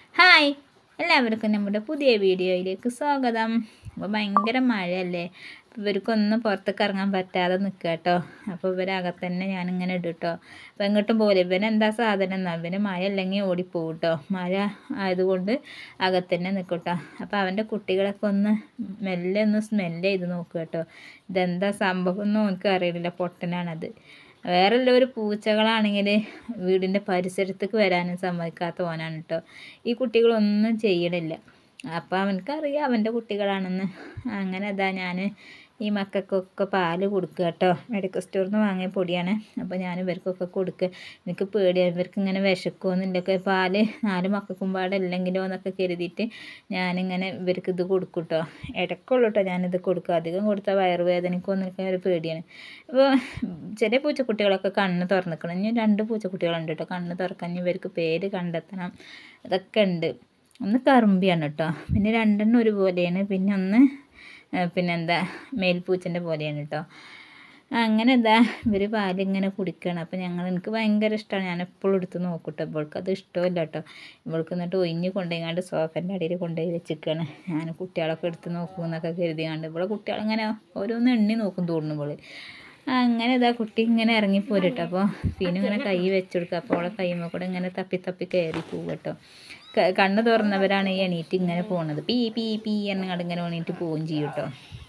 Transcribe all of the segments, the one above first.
Hi എല്ലാവർക്കും നമ്മുടെ പുതിയ വീഡിയോയിലേക്ക് സ്വാഗതം അപ്പോൾ ഭയങ്കര മഴയല്ലേ അപ്പോൾ ഇവർക്കൊന്നും പുറത്തേക്ക് ഇറങ്ങാൻ പറ്റാതെ നിൽക്കുക കേട്ടോ അപ്പോൾ ഇവരകത്ത് തന്നെ ഞാനിങ്ങനെ ഇടും കേട്ടോ അപ്പോൾ എങ്ങോട്ടും പോലെ ഇവനെന്താ സാധനം എന്നാ ഇവന് മഴ അല്ലെങ്കിൽ ഓടിപ്പോവും കേട്ടോ മഴ ആയതുകൊണ്ട് അകത്ത് തന്നെ നിൽക്കും കേട്ടോ അപ്പോൾ അവൻ്റെ കുട്ടികളൊക്കെ ഒന്ന് മെല്ലെ ഒന്ന് സ്മെല്ല് ചെയ്ത് നോക്കുക കേട്ടോ ഇതെന്താ സംഭവം ഒന്നും എനിക്ക് അറിയില്ല പൊട്ടനാണത് വേറെ ഒരു പൂച്ചകളാണെങ്കിൽ വീടിൻ്റെ പരിസരത്തേക്ക് വരാനും സമ്മതിക്കാത്ത ഓനാണ് കേട്ടോ ഈ കുട്ടികളൊന്നും ചെയ്യണില്ല അപ്പോൾ അവനക്കറിയാം അവൻ്റെ കുട്ടികളാണെന്ന് അങ്ങനെ അതാ ഞാൻ ഈ മക്കൾക്കൊക്കെ പാല് കൊടുക്കുക കേട്ടോ മെഡിക്കൽ സ്റ്റോറിൽ നിന്ന് വാങ്ങിയ പൊടിയാണ് അപ്പോൾ ഞാൻ ഇവർക്കൊക്കെ കൊടുക്കുക എനിക്ക് പേടിയാണ് ഇവർക്ക് ഇങ്ങനെ വിശക്കുമെന്നില്ലൊക്കെ പാല് നാല് മക്കൾക്കും പാടെ ഇല്ലെങ്കിലോ എന്നൊക്കെ കരുതിയിട്ട് ഞാനിങ്ങനെ ഇവർക്ക് ഇത് കൊടുക്കും കേട്ടോ ഇടയ്ക്കുള്ളൂ കേട്ടോ ഞാനിത് കൊടുക്കുക അധികം കൊടുത്താൽ വയറുവേദനയ്ക്കൊന്നൊക്കെ ഒരു പേടിയാണ് അപ്പോൾ ചെറിയ പൂച്ചക്കുട്ടികളൊക്കെ കണ്ണ് തുറന്നിക്കണം ഇനി രണ്ട് പൂച്ചക്കുട്ടികളുണ്ട് കേട്ടോ കണ്ണ് തുറക്കാൻ ഇനി ഇവർക്ക് പേര് കണ്ടെത്തണം അതൊക്കെ ഉണ്ട് ഒന്ന് കറുമ്പിയാണ് കേട്ടോ പിന്നെ രണ്ടെണ്ണം ഒരുപോലെയാണ് പിന്നെ ഒന്ന് ആ, പിന്നെന്താ മേൽപ്പൂച്ചൻ്റെ പോലെയാണ് കേട്ടോ അങ്ങനെ എന്താ ഇവർ പാലിങ്ങനെ കുടിക്കണം അപ്പോൾ ഞങ്ങൾ എനിക്ക് ഭയങ്കര ഇഷ്ടമാണ് ഞാൻ എപ്പോഴും എടുത്ത് നോക്കൂട്ടോ ഇവൾക്ക് അത് ഇഷ്ടമല്ല കേട്ടോ ഇവൾക്ക് എന്നിട്ട് ഒഴിഞ്ഞ് കൊണ്ടുപോയിങ്ങാണ്ട് സോഫേൻ്റെ അടിയിൽ കൊണ്ടുപോയി വെച്ചിരിക്കുകയാണ് ഞാൻ കുട്ടികളൊക്കെ എടുത്ത് നോക്കും എന്നൊക്കെ കരുതിയാണ്ട് ഇവിടെ കുട്ടികളിങ്ങനെ ഓരോന്ന് എണ്ണി നോക്കും തോന്നുമ്പോൾ അങ്ങനെ ഇതാ കുട്ടി ഇങ്ങനെ ഇറങ്ങിപ്പോരും കേട്ടോ അപ്പോൾ പിന്നെ ഇങ്ങനെ കൈ വെച്ചെടുക്കുക അപ്പോൾ അവളെ കൈമ കൂടെ ഇങ്ങനെ തപ്പി തപ്പി കയറി പോകും കേട്ടോ ക- കണ്ണ് തുറന്നവരാണ് ഈ എണീറ്റ് ഇങ്ങനെ പോണത് പീ പീ പീ എന്നങ്ങാണ്ട് ഇങ്ങനെ എണീറ്റ് പോവുകയും ചെയ്യും കേട്ടോ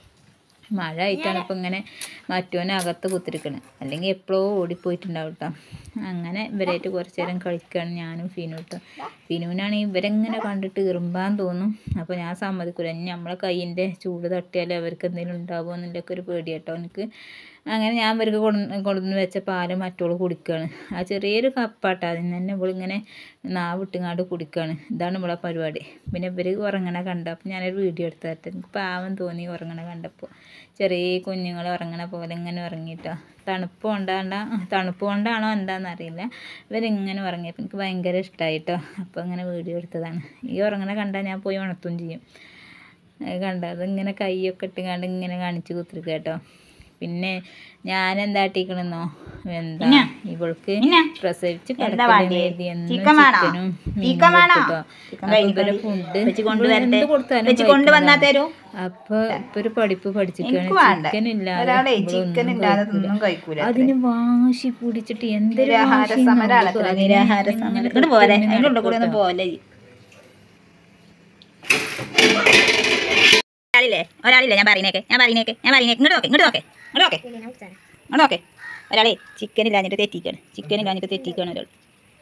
മഴ ആയിട്ടാണ് ഇപ്പം ഇങ്ങനെ മറ്റോനെ അകത്ത് കുത്തിരിക്കണത് അല്ലെങ്കിൽ എപ്പോഴോ ഓടിപ്പോയിട്ടുണ്ടാവും കേട്ടോ അങ്ങനെ ഇവരായിട്ട് കുറച്ച് നേരം കളിക്കുകയാണ് ഞാനും ഫിനു കേട്ടോ ഫിനുവിനാണെങ്കിൽ ഇവരെങ്ങനെ കണ്ടിട്ട് ഇറുമ്പാൻ തോന്നും അപ്പോൾ ഞാൻ സമ്മതിക്കില്ല ഇനി നമ്മളെ കയ്യിൻ്റെ ചൂട് തട്ടിയാൽ അവർക്ക് എന്തെങ്കിലും ഉണ്ടാവുമോ എന്നുള്ളൊക്കെ ഒരു പേടി കേട്ടോ എനിക്ക് അങ്ങനെ ഞാൻ ഇവർക്ക് കൊണ്ടു കൊണ്ടുവന്ന് വെച്ച പാല് മറ്റോള് കുടിക്കുകയാണ് ആ ചെറിയൊരു കപ്പാട്ടോ അതിന് തന്നെ ഇവളിങ്ങനെ നാവിട്ടുങ്ങാണ്ട് കുടിക്കുകയാണ് ഇതാണ് ഇവളെ പരിപാടി പിന്നെ ഇവർ ഉറങ്ങണ കണ്ടു അപ്പോൾ ഞാനൊരു വീഡിയോ എടുത്തു തരട്ടെ എനിക്ക് പാവം തോന്നി ഉറങ്ങണ കണ്ടപ്പോൾ ചെറിയ കുഞ്ഞുങ്ങൾ ഉറങ്ങണ പോലെ ഇങ്ങനെ ഉറങ്ങിയിട്ടോ തണുപ്പ് കൊണ്ടാണ്ട തണുപ്പ് കൊണ്ടാണോ എന്താണെന്നറിയില്ല ഇവരിങ്ങനെ ഉറങ്ങിയപ്പോൾ എനിക്ക് ഭയങ്കര ഇഷ്ടമായിട്ടോ അപ്പോൾ ഇങ്ങനെ വീഡിയോ എടുത്തതാണ് ഈ ഉറങ്ങണ കണ്ടാൽ ഞാൻ പോയി ഉണർത്തും ചെയ്യും അത് കണ്ടോ അതിങ്ങനെ കൈയൊക്കെ ഇട്ടുകൊണ്ട് ഇങ്ങനെ കാണിച്ച് കുത്തിരിക്കുക കേട്ടോ പിന്നെ ഞാൻ എന്താട്ടിക്കണെന്നോ എന്താ ഇവൾക്ക് പ്രസവിച്ച് എന്താ വേണ്ടേ? കിടക്കണ എന്നും ചിക്കൻ വേണോ? ചിക്കനും മീനും ചിക്കൻ വേണോ? കൊടുത്തിട്ടോ. ചിക്കൻ അപ്പൊ കഴിക്കണം. ഇവരെ ഫുഡ് വെച്ച് കൊണ്ടുവരട്ടെ. എന്ത് കൊടുത്താലും വെച്ച് കൊണ്ടുവന്നാ കഴിക്കുന്നതാണ്. തരൂ അപ്പൊ ഇപ്പൊ ഒരു പഠിപ്പ് പഠിച്ചിട്ടാണ് എനിക്ക് വേണ്ട ചിക്കൻ ഇല്ലാതെ ഒരാളെ ഇവളൊന്നും ചിക്കൻ ഇല്ലാതെ കഴിക്കൂല. ഒന്നും കഴിക്കൂല അതിന് വാശി പിടിച്ചിട്ട് എന്തൊരു നിരാഹാര വാശിയെന്നോ സമരാണ് അവൾക്ക് അത്ര അറിയില്ല. നിരാഹാര ഇങ്ങനെ സമരം ഇങ്ങോട്ട് പോലെ തൊട്ടിങ്ങനെ അതിൻ്റെ ഉള്ളിൽ കൂടെ ഒന്ന് നടക്കും പോലെ ഒരാളില്ലേ ഒരാളില്ലേ ഞാൻ പറയുന്നേക്കെ ഞാൻ പറയുന്നേക്കെ ഞാൻ പറയുന്നേക്ക് ഇങ്ങോട്ട് നോക്കെ ഇങ്ങോട്ട് നോക്കെ ഇങ്ങോട്ട് നോക്കെ ഇങ്ങോട്ട് നോക്കെ ഒരാളെ ചിക്കൻ ഇല്ലാഞ്ഞിട്ട് തെറ്റിക്കാണ് ചിക്കൻ ഇല്ലാഞ്ഞിട്ട് തെറ്റിക്കാണ് ഒരാൾ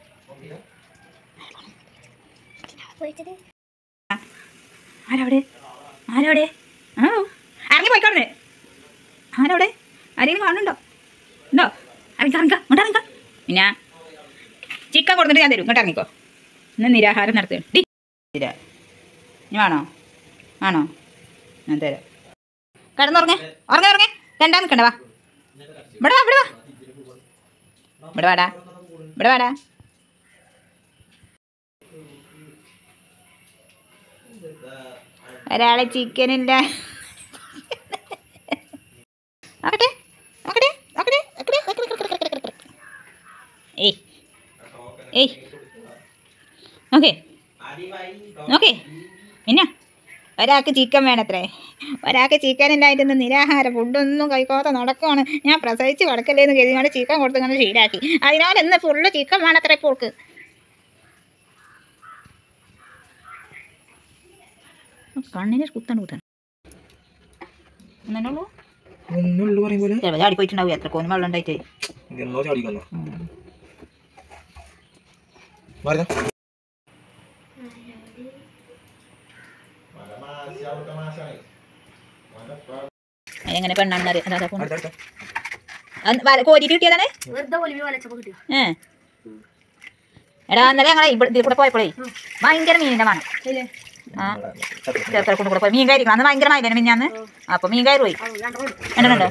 ആരവിടെ ആരവിടെ ആ ഇറങ്ങി പോയിക്കോളെ ആരവിടെ ആരെങ്കിലും കാണുന്നുണ്ടോ ഉണ്ടോ ഇറങ്ങിക്കോ ഇറങ്ങിക്കോ ഇങ്ങോട്ട് ഇറങ്ങിക്കോ പിന്നെ ചിക്കൻ കൊടുത്തിട്ട് ഞാൻ തരും ഇങ്ങോട്ട് ഇറങ്ങിക്കോ ഇന്ന് നിരാഹാരം നടത്തുക ഡി ഇല്ല ഇനി വേണോ ആണോ ഞാൻ തരാം കിടന്നുറങ്ങേ ഉറങ്ങേ ഉറങ്ങേ രണ്ടാ നിൽക്കണ്ട വാ ഇവിടെ വാ ഇവിടെ വാ ഇവിടെ വാടാ ഇവിടെ വാടാ ഒരാളെ ചിക്കൻ ഇല്ല നോക്കട്ടെ നോക്കട്ടെ നോക്കട്ടെ നോക്കട്ടെ നോക്കട്ടെ, നോക്കട്ടെ, നോക്കട്ടെ, നോക്കട്ടെ. ഏയ് ഏയ് നോക്കേ നോക്കേ പിന്നെ ഒരാൾക്ക് ചിക്കൻ വേണത്രേ ഒരാൾക്ക് ചിക്കൻ ഇല്ലായിരുന്നു നിരാഹാരം ഫുഡൊന്നും കഴിക്കാതെ നടക്കുകയാണ് ഞാൻ പ്രസവിച്ച് കിടക്കല്ലേന്ന് കരുതിയാണ് ചിക്കൻ കൊടുത്ത് ഇങ്ങനെ ശീലാക്കി അതിനാൽ ഇന്ന് ഫുള്ള് ചിക്കൻ വേണത്രേ ഇപ്പോൾക്ക് കണ്ണിന് കുത്താണ് കുത്താണ് എന്നുള്ളൂ ഒന്നുള്ളു പറയും പോലെ ചിലപ്പോൾ ചാടി പോയിട്ടുണ്ടാവും എത്ര കോന് വെള്ളം ഉണ്ടായിട്ടേ എന്നോ ചാടിക്കുന്നു പറഞ്ഞ അതിനെങ്ങനെ പെണ്ണാണെന്നറിയാം അതാ അതാ പോണു. അടുത്ത അടുത്ത അത് വല- കോരിയിട്ട് കിട്ടിയതാണ് ഏ എടാ ഇന്നലെ ഞങ്ങളെ ഇവിടെ ഇതിൽ കൂടെ പോയപ്പോഴേ ഭയങ്കര മീനിന്റെ മണം ആ ചേർത്തല കൊണ്ട് കൂടെ പോയി മീൻ കയറിക്കണം അന്ന് ഭയങ്കര മയിലാണ് മിഞ്ഞാന്ന് അപ്പൊ മീൻ കയറി പോയി രണ്ടെണ്ണുണ്ടോ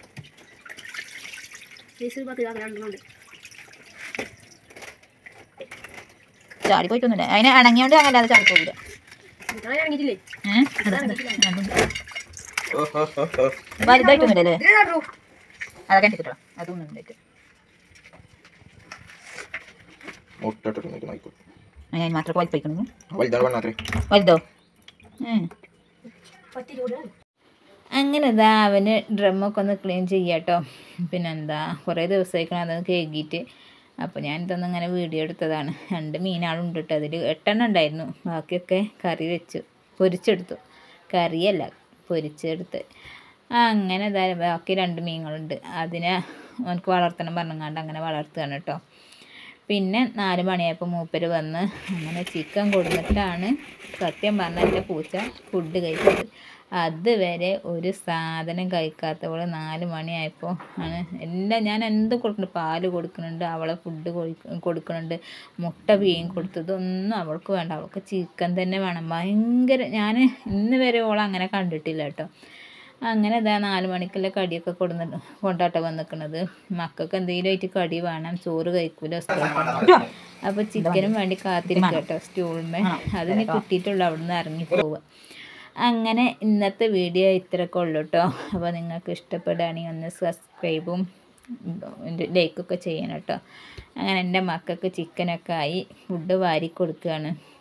ചാടി പോയിട്ടൊന്നുമില്ല അതിനെ ഇണങ്ങിയോണ്ട് അങ്ങനെ അത് ചാടി പോകില്ല ഏഹ് വലുതായിട്ടൊന്നുമില്ലല്ലേ അതൊക്കെ കിട്ടണം അതൊന്നും ഉണ്ടായിട്ട് മുട്ടിട്ട് നോക്കി നോക്കൂ ഞാൻ മാത്രം വലിപ്പിക്കണം വലുതാണ് വേണം വലുതോ ഏ അങ്ങനെ ഇതാ അവന് ഡ്രമ്മൊക്കെ ഒന്ന് ക്ലീൻ ചെയ്യാട്ടോ പിന്നെന്താ കുറേ ദിവസമായിക്കണം അതൊന്ന് കേകിയിട്ട് അപ്പോൾ ഞാൻ ഇതൊന്നും ഇങ്ങനെ വീഡിയോ എടുത്തതാണ് രണ്ട് മീനാളുണ്ട് കേട്ടോ അതിൽ എട്ടെണ്ണം ഉണ്ടായിരുന്നു ബാക്കിയൊക്കെ കറി വെച്ചു പൊരിച്ചെടുത്തു കറിയല്ല പൊരിച്ചെടുത്ത് അങ്ങനെ ഇതാ ബാക്കി രണ്ട് മീനുകളുണ്ട് അതിനെ അവനക്ക് വളർത്തണം പറഞ്ഞങ്ങാണ്ട് അങ്ങനെ വളർത്തുകയാണ് കേട്ടോ പിന്നെ നാല് മണിയായപ്പോൾ മൂപ്പര് വന്ന് അങ്ങനെ ചിക്കൻ കൊടുത്തിട്ടാണ് സത്യം പറഞ്ഞാൽ എൻ്റെ പൂച്ച ഫുഡ് കഴിച്ചത് അതുവരെ ഒരു സാധനം കഴിക്കാത്തവൾ നാല് മണിയായപ്പോൾ ആണ് എല്ലാം ഞാൻ എന്ത് കൊടുക്കുന്നുണ്ട് പാല് കൊടുക്കുന്നുണ്ട് അവളെ ഫുഡ് കൊടുക്കുന്നുണ്ട് മുട്ട പീയും കൊടുത്തതൊന്നും അവൾക്ക് വേണ്ട അവൾക്ക് ചിക്കൻ തന്നെ വേണം ഭയങ്കര ഞാൻ ഇന്ന് വരെ ഓളെ അങ്ങനെ കണ്ടിട്ടില്ല കേട്ടോ അങ്ങനെ ഇതാ നാല് മണിക്കുള്ള കടിയൊക്കെ കൊടുന്ന് കൊണ്ടാട്ടം വന്നിക്കണത് മക്കൾക്ക് എന്തെങ്കിലും ആയിട്ട് കടി വേണം ചോറ് കഴിക്കൂല സ്കൂളിൽ അപ്പോൾ ചിക്കനും വേണ്ടി കാത്തിരിക്കുക കേട്ടോ സ്റ്റൂളിന്മേ അതിന് കിട്ടിയിട്ടുള്ളൂ അവിടെ നിന്ന് ഇറങ്ങി പോവുക അങ്ങനെ ഇന്നത്തെ വീഡിയോ ഇത്രയൊക്കെ ഉള്ളൂ കേട്ടോ അപ്പോൾ നിങ്ങൾക്ക് ഇഷ്ടപ്പെടുകയാണെങ്കിൽ ഒന്ന് സബ്സ്ക്രൈബും ലൈക്കൊക്കെ ചെയ്യണം കേട്ടോ അങ്ങനെ എൻ്റെ മക്കൾക്ക് ചിക്കനൊക്കെ ആയി ഫുഡ് വാരി കൊടുക്കുകയാണ്